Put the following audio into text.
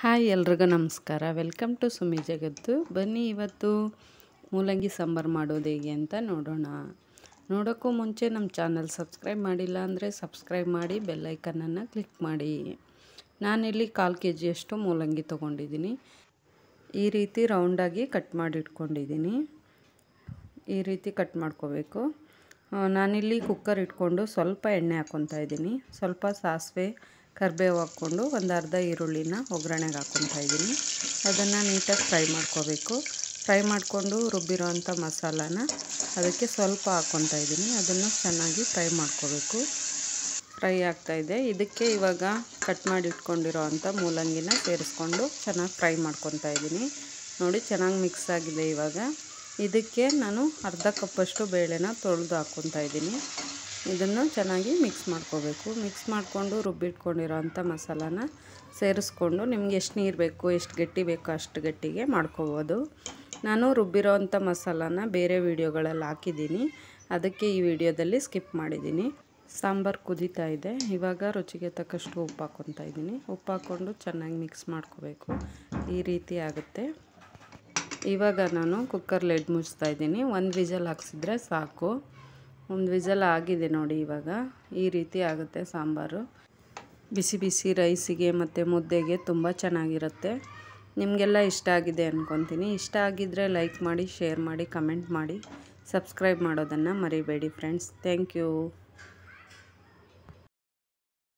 hi ಎಲ್ರಿಗೂ ನಮಸ್ಕಾರ welcome to Sumi ಜಗತ್ತು ಬನ್ನಿ ಇವತ್ತು ಮೂಲಂಗಿ ಸಾಂಬಾರು ಮಾಡೋದು ಹೇಗೆ ಅಂತ ನೋಡೋಣ ನೋಡೋಕ್ಕೂ ಮುಂಚೆ ನಮ್ಮ ಚಾನಲ್ ಸಬ್ಸ್ಕ್ರೈಬ್ ಮಾಡಿಲ್ಲ ಅಂದರೆ ಸಬ್ಸ್ಕ್ರೈಬ್ ಮಾಡಿ ಬೆಲ್ಲೈಕನನ್ನು ಕ್ಲಿಕ್ ಮಾಡಿ ನಾನಿಲ್ಲಿ ಕಾಲು ಕೆ ಜಿಯಷ್ಟು ಮೂಲಂಗಿ ತೊಗೊಂಡಿದ್ದೀನಿ ಈ ರೀತಿ ರೌಂಡಾಗಿ ಕಟ್ ಮಾಡಿ ಇಟ್ಕೊಂಡಿದ್ದೀನಿ ಈ ರೀತಿ ಕಟ್ ಮಾಡ್ಕೋಬೇಕು ಆ, ನಾನಿಲ್ಲಿ ಕುಕ್ಕರ್ ಇಟ್ಕೊಂಡು ಸ್ವಲ್ಪ ಎಣ್ಣೆ ಹಾಕ್ಕೊತಾ ಇದ್ದೀನಿ ಸ್ವಲ್ಪ ಸಾಸಿವೆ ಕರಿಬೇವು ಹಾಕ್ಕೊಂಡು ಒಂದು ಅರ್ಧ ಈರುಳ್ಳಿನ ಒಗ್ಗರಣೆಗೆ ಹಾಕ್ಕೊತಾ ಇದ್ದೀನಿ ಅದನ್ನು ನೀಟಾಗಿ ಫ್ರೈ ಮಾಡ್ಕೋಬೇಕು ಫ್ರೈ ಮಾಡಿಕೊಂಡು ರುಬ್ಬಿರೋವಂಥ ಮಸಾಲಾನ ಅದಕ್ಕೆ ಸ್ವಲ್ಪ ಹಾಕ್ಕೊತಾ ಇದ್ದೀನಿ ಅದನ್ನು ಚೆನ್ನಾಗಿ ಫ್ರೈ ಮಾಡ್ಕೋಬೇಕು ಫ್ರೈ ಆಗ್ತಾಯಿದೆ ಇದಕ್ಕೆ ಇವಾಗ ಕಟ್ ಮಾಡಿ ಇಟ್ಕೊಂಡಿರೋ ಅಂಥ ಮೂಲಂಗಿನ ಸೇರಿಸ್ಕೊಂಡು ಚೆನ್ನಾಗಿ ಫ್ರೈ ಮಾಡ್ಕೊತಾ ಇದ್ದೀನಿ ನೋಡಿ ಚೆನ್ನಾಗಿ ಮಿಕ್ಸ್ ಆಗಿದೆ ಇವಾಗ ಇದಕ್ಕೆ ನಾನು ಅರ್ಧ ಕಪ್ಪಷ್ಟು ಬೇಳೆನ ತೊಳೆದು ಹಾಕ್ಕೊತಾ ಇದ್ದೀನಿ ಇದನ್ನು ಚೆನ್ನಾಗಿ ಮಿಕ್ಸ್ ಮಾಡ್ಕೋಬೇಕು ಮಿಕ್ಸ್ ಮಾಡಿಕೊಂಡು ರುಬ್ಬಿಟ್ಕೊಂಡಿರೋ ಅಂಥ ಮಸಾಲಾನ ಸೇರಿಸ್ಕೊಂಡು ನಿಮ್ಗೆ ಎಷ್ಟು ನೀರು ಬೇಕು ಎಷ್ಟು ಗಟ್ಟಿ ಬೇಕೋ ಅಷ್ಟು ಗಟ್ಟಿಗೆ ಮಾಡ್ಕೋಬೋದು ನಾನು ರುಬ್ಬಿರೋ ಅಂಥ ಮಸಾಲಾನ ಬೇರೆ ವೀಡಿಯೋಗಳಲ್ಲಿ ಹಾಕಿದ್ದೀನಿ ಅದಕ್ಕೆ ಈ ವಿಡಿಯೋದಲ್ಲಿ ಸ್ಕಿಪ್ ಮಾಡಿದ್ದೀನಿ ಸಾಂಬಾರು ಕುದೀತಾ ಇದೆ ಇವಾಗ ರುಚಿಗೆ ತಕ್ಕಷ್ಟು ಉಪ್ಪು ಹಾಕ್ಕೊತಾ ಇದ್ದೀನಿ ಉಪ್ಪು ಹಾಕ್ಕೊಂಡು ಚೆನ್ನಾಗಿ ಮಿಕ್ಸ್ ಮಾಡ್ಕೋಬೇಕು ಈ ರೀತಿ ಆಗುತ್ತೆ ಇವಾಗ ನಾನು ಕುಕ್ಕರ್ ಲೆಡ್ ಮುಚ್ತಾ ಇದ್ದೀನಿ ಒಂದು ವಿಜಲ್ ಹಾಕ್ಸಿದ್ರೆ ಸಾಕು ಒಂದು ವಿಜಲ್ ಆಗಿದೆ ನೋಡಿ ಇವಾಗ ಈ ರೀತಿ ಆಗುತ್ತೆ ಸಾಂಬಾರು ಬಿಸಿ ಬಿಸಿ ರೈಸಿಗೆ ಮತ್ತು ಮುದ್ದೆಗೆ ತುಂಬ ಚೆನ್ನಾಗಿರುತ್ತೆ ನಿಮಗೆಲ್ಲ ಇಷ್ಟ ಆಗಿದೆ ಅಂದ್ಕೊತೀನಿ ಇಷ್ಟ ಆಗಿದ್ದರೆ ಲೈಕ್ ಮಾಡಿ ಶೇರ್ ಮಾಡಿ ಕಮೆಂಟ್ ಮಾಡಿ ಸಬ್ಸ್ಕ್ರೈಬ್ ಮಾಡೋದನ್ನು ಮರಿಬೇಡಿ ಫ್ರೆಂಡ್ಸ್ ಥ್ಯಾಂಕ್ ಯು